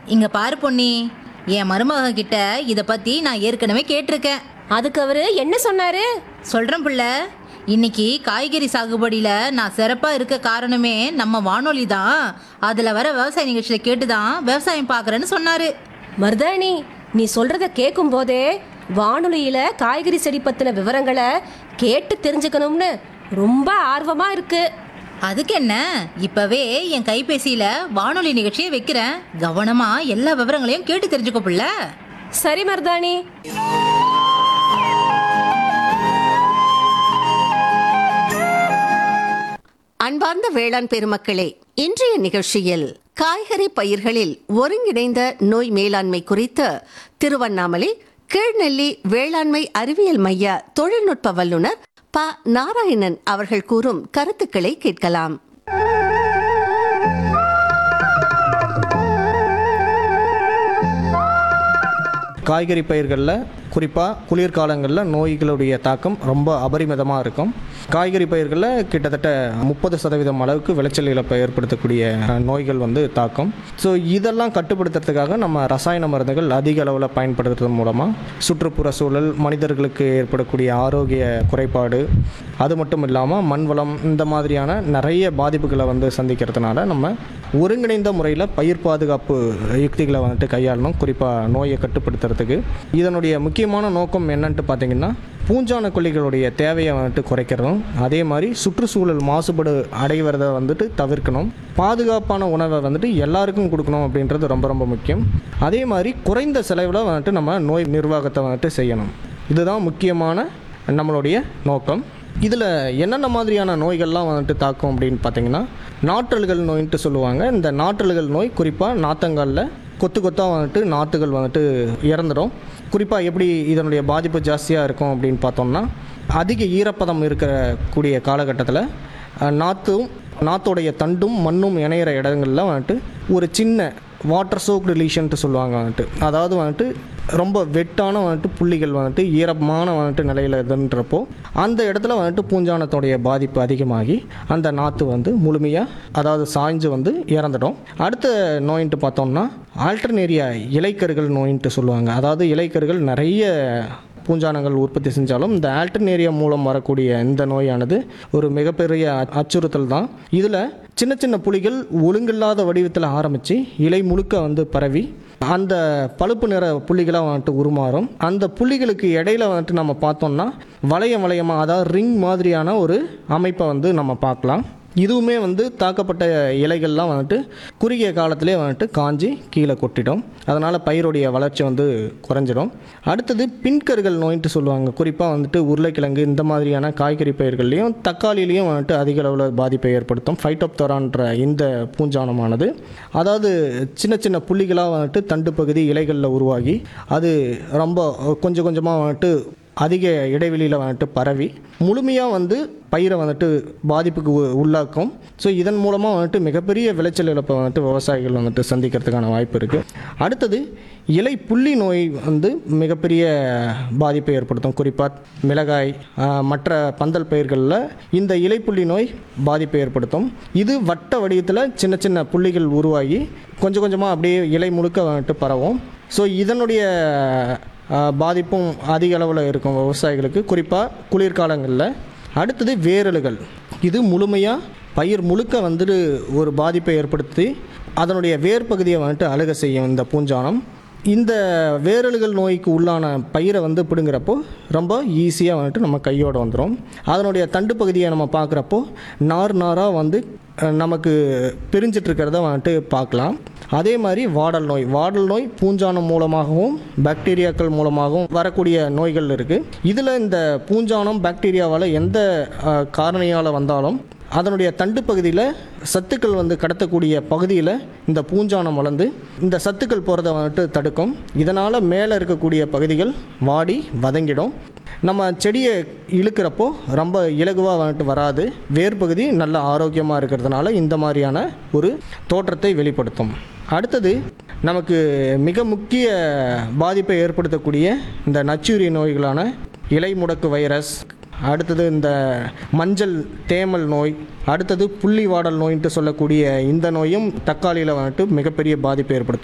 இங்க பாரு பொன்னி என் மருமக கிட்ட இத பத்தி நான் ஏற்கனவே கேட்டிருக்கேன் அதுக்கு அவரு என்ன சொன்னாரு சொல்றேன் புள்ள இன்னைக்கு காய்கறி சாகுபடியில நான் சிறப்பா இருக்க காரணமே நம்ம வானொலி தான் அதுல வர விவசாய நிகழ்ச்சியில கேட்டுதான் விவசாயம் பாக்குறேன்னு சொன்னாரு மருதாணி நீ சொல்றத கேட்கும் போதே வானொலியில காய்கறி செடி பத்தின விவரங்களை கேட்டு தெரிஞ்சுக்கணும்னு ரொம்ப ஆர்வமா இருக்கு அதுக்கு என்ன இப்பவே என் கைபேசியில வானொலி நிகழ்ச்சியை வைக்கிறேன் கவனமா எல்லா விவரங்களையும் கேட்டு தெரிஞ்சுக்கோ புள்ள சரி மருதாணி அன்பார்ந்த வேளாண் பெருமக்களே இன்றைய நிகழ்ச்சியில் காய்கறி பயிர்களில் ஒருங்கிணைந்த நோய் மேலாண்மை குறித்து திருவண்ணாமலை கீழ்நெல்லி வேளாண்மை அறிவியல் மைய தொழில்நுட்ப வல்லுநர் ப நாராயணன் அவர்கள் கூறும் கருத்துக்களை கேட்கலாம் காய்கறி பயிர்களில் குறிப்பாக குளிர்காலங்களில் நோய்களுடைய தாக்கம் ரொம்ப அபரிமிதமாக இருக்கும் காய்கறி பயிர்களில் கிட்டத்தட்ட முப்பது சதவீதம் அளவுக்கு விளைச்சல் இழப்பை ஏற்படுத்தக்கூடிய அஹ், நோய்கள் வந்து தாக்கும் ஸோ இதெல்லாம் கட்டுப்படுத்துறதுக்காக நம்ம ரசாயன மருந்துகள் அதிக அளவில் பயன்படுத்துறது மூலமாக சுற்றுப்புற சூழல் மனிதர்களுக்கு ஏற்படக்கூடிய ஆரோக்கிய குறைபாடு அது மட்டும் இல்லாமல் மண் வளம் இந்த மாதிரியான நிறைய பாதிப்புகளை வந்து சந்திக்கிறதுனால நம்ம ஒருங்கிணைந்த முறையில் பயிர் பாதுகாப்பு யுக்திகளை வந்துட்டு கையாளணும் குறிப்பாக நோயை கட்டுப்படுத்துறதுக்கு இதனுடைய முக்கியமான நோக்கம் என்னன்ட்டு பார்த்தீங்கன்னா பூஞ்சான கொல்லிகளுடைய தேவையை வந்துட்டு குறைக்கிறதும் அதே மாதிரி சுற்றுச்சூழல் மாசுபாடு அடைவதை வந்துட்டு தவிர்க்கணும் பாதுகாப்பான உணவை வந்துட்டு எல்லாருக்கும் கொடுக்கணும் அப்படின்றது ரொம்ப ரொம்ப முக்கியம் அதே மாதிரி குறைந்த செலவில் வந்துட்டு நம்ம நோய் நிர்வாகத்தை வந்துட்டு செய்யணும் இதுதான் முக்கியமான நம்மளுடைய நோக்கம் இதில் என்னென்ன மாதிரியான நோய்கள்லாம் வந்துட்டு தாக்கும் அப்படின்னு பார்த்தீங்கன்னா நாற்றல்கள் நோயின்ட்டு சொல்லுவாங்க இந்த நாற்றல்கள் நோய் குறிப்பாக நாத்தங்காலில் கொத்து கொத்தாக வந்துட்டு நாற்றுகள் வந்துட்டு இறந்துடும் குறிப்பாக எப்படி இதனுடைய பாதிப்பு ஜாஸ்தியாக இருக்கும் அப்படின்னு பார்த்தோம்னா அதிக ஈரப்பதம் இருக்கக்கூடிய காலகட்டத்தில் அஹ், நாற்றும் நாத்தோடைய தண்டும் மண்ணும் இணையிற இடங்கள்ல வந்துட்டு ஒரு சின்ன வாட்டர் சோக்டு லீஷன்ட்டு சொல்லுவாங்க வந்துட்டு அதாவது வந்துட்டு ரொம்ப வெட்டான வந்துட்டு புள்ளிகள் வந்துட்டு ஈரமான வந்துட்டு நிலையில் இதுன்றப்போ அந்த இடத்துல வந்துட்டு பூஞ்சானத்தோடைய பாதிப்பு அதிகமாகி அந்த நாற்று வந்து முழுமையாக அதாவது சாய்ஞ்சு வந்து இறந்துடும் அடுத்த நோயின்ட்டு பார்த்தோம்னா ஆல்டர்னேரியா இலைக்கருகள் நோயின்ட்டு சொல்லுவாங்க அதாவது இலைக்கருகள் நிறைய பூஞ்சானங்கள் உற்பத்தி செஞ்சாலும் இந்த ஆல்டர்னேரியா மூலம் வரக்கூடிய இந்த நோயானது ஒரு மிகப்பெரிய அ- அச்சுறுத்தல் தான் இதில் சின்ன சின்ன புலிகள் ஒழுங்கில்லாத வடிவத்தில் ஆரம்பித்து இலை முழுக்க வந்து பரவி அந்த பழுப்பு நிற புள்ளிகளாக வந்துட்டு உருமாறும் அந்த புள்ளிகளுக்கு இடையில வந்துட்டு நம்ம பார்த்தோம்னா வளையம் வளையமாக அதாவது ரிங் மாதிரியான ஒரு அமைப்பை வந்து நம்ம பார்க்கலாம் இதுவுமே வந்து தாக்கப்பட்ட இலைகள்லாம் வந்துட்டு குறுகிய காலத்திலே வந்துட்டு காஞ்சி கீழே கொட்டிடும் அதனால் பயிருடைய வளர்ச்சி வந்து குறைஞ்சிடும் அடுத்தது பின்கருகள் நோயின்ட்டு சொல்லுவாங்க குறிப்பாக வந்துட்டு உருளைக்கிழங்கு இந்த மாதிரியான காய்கறி பயிர்கள்லையும் தக்காளிலையும் வந்துட்டு அதிக அளவில் பாதிப்பை ஏற்படுத்தும் ஃபைட்டோப்தரான்ற இந்த பூஞ்சானமானது அதாவது சின்ன சின்ன புள்ளிகளாக வந்துட்டு தண்டு பகுதி இலைகளில் உருவாகி அது ரொம்ப கொஞ்சம் கொஞ்சமாக வந்துட்டு அதிக இடைவெளியில் வந்துட்டு பரவி முழுமையாக வந்து பயிரை வந்துட்டு பாதிப்புக்கு உ- உள்ளாக்கும் ஸோ இதன் மூலமாக வந்துட்டு மிகப்பெரிய விளைச்சல் இழப்பை வந்துட்டு விவசாயிகள் வந்துட்டு சந்திக்கிறதுக்கான வாய்ப்பு இருக்குது அடுத்தது இலை புள்ளி நோய் வந்து மிகப்பெரிய பாதிப்பை ஏற்படுத்தும் குறிப்பாக மிளகாய் ஆஹ், மற்ற பந்தல் பயிர்களில் இந்த இலைப்புள்ளி நோய் பாதிப்பை ஏற்படுத்தும் இது வட்ட வடிவத்தில் சின்ன சின்ன புள்ளிகள் உருவாகி கொஞ்சம் கொஞ்சமாக அப்படியே இலை முழுக்க வந்துட்டு பரவும் ஸோ இதனுடைய ஆஹ், பாதிப்பும் அதிக அளவில் இருக்கும் விவசாயிகளுக்கு குறிப்பாக குளிர்காலங்களில் அடுத்தது வேரலுகள் இது முழுமையாக பயிர் முழுக்க வந்துட்டு ஒரு பாதிப்பை ஏற்படுத்தி அதனுடைய வேர் பகுதியை வந்துட்டு அழுக செய்யும் இந்த பூஞ்சானம் இந்த வேரலுகள் நோய்க்கு உள்ளான பயிரை வந்து பிடுங்குறப்போ ரொம்ப ஈஸியாக வந்துட்டு நம்ம கையோட வந்துடும் அதனுடைய தண்டு பகுதியை நம்ம பார்க்குறப்போ நார் நாராக வந்து அஹ், நமக்கு பிரிஞ்சிட்டு இருக்கிறத வந்துட்டு பார்க்கலாம் அதே மாதிரி வாடல் நோய் வாடல் நோய் பூஞ்சானம் மூலமாகவும் பாக்டீரியாக்கள் மூலமாகவும் வரக்கூடிய நோய்கள் இருக்குது இதில் இந்த பூஞ்சானம் பாக்டீரியாவால் எந்த அஹ், காரணியால் வந்தாலும் அதனுடைய தண்டு பகுதியில் சத்துக்கள் வந்து கடத்தக்கூடிய பகுதியில் இந்த பூஞ்சானம் வளர்ந்து இந்த சத்துக்கள் போகிறத வந்துட்டு தடுக்கும் இதனால் மேலே இருக்கக்கூடிய பகுதிகள் வாடி வதங்கிடும் நம்ம செடியை இழுக்கிறப்போ ரொம்ப இலகுவாக வந்துட்டு வராது வேர் பகுதி நல்ல ஆரோக்கியமாக இருக்கிறதுனால இந்த மாதிரியான ஒரு தோற்றத்தை வெளிப்படுத்தும் அடுத்தது நமக்கு மிக முக்கிய பாதிப்பை ஏற்படுத்தக்கூடிய இந்த நச்சுயிரி நோய்களான இலை முடக்கு வைரஸ் அடுத்தது இந்த மஞ்சள் தேமல் நோய் அடுத்தது புள்ளி வாடல் நோயின்ட்டு சொல்லக்கூடிய இந்த நோயும் தக்காளியில் வந்துட்டு மிகப்பெரிய பாதிப்பை ஏற்படுத்தும்